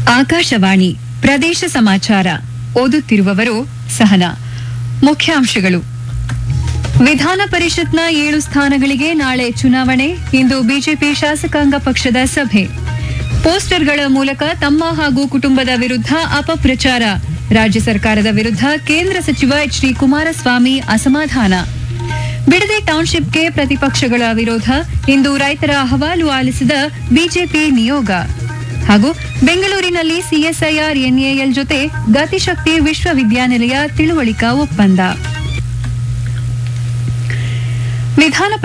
ಆಕಾಶವಾಣಿ ಪ್ರದೇಶ ಸಮಾಚಾರ ಓದುತ್ತಿರುವವರು ಸಹನಾ ಮುಖ್ಯಾಂಶಗಳು ವಿಧಾನ ಪರಿಷತ್ನ ಏಳು ಸ್ಥಾನಗಳಿಗೆ ನಾಳೆ ಚುನಾವಣೆ ಇಂದು ಬಿಜೆಪಿ ಶಾಸಕಾಂಗ ಪಕ್ಷದ ಸಭೆ ಪೋಸ್ಟರ್ಗಳ ಮೂಲಕ ತಮ್ಮ ಹಾಗೂ ಕುಟುಂಬದ ವಿರುದ್ಧ ಅಪಪ್ರಚಾರ ರಾಜ್ಯ ಸರ್ಕಾರದ ವಿರುದ್ಧ ಕೇಂದ್ರ ಸಚಿವ ಎಚ್ ಡಿ ಕುಮಾರಸ್ವಾಮಿ ಅಸಮಾಧಾನ ಬಿಡದಿ ಟೌನ್ಶಿಪ್ಗೆ ಪ್ರತಿಪಕ್ಷಗಳ ವಿರೋಧ ಇಂದು ರೈತರ ಅಹವಾಲು ಆಲಿಸಿದ ಬಿಜೆಪಿ ನಿಯೋಗ ಹಾಗೂ ಬೆಂಗಳೂರಿನಲ್ಲಿ ಸಿಎಸ್ಐಆರ್ ಎನ್ಎಎಲ್ ಜೊತೆ ಗತಿಶಕ್ತಿ ವಿಶ್ವವಿದ್ಯಾನಿಲಯ ತಿಳುವಳಿಕಾ ಒಪ್ಪಂದ ವಿಧಾನ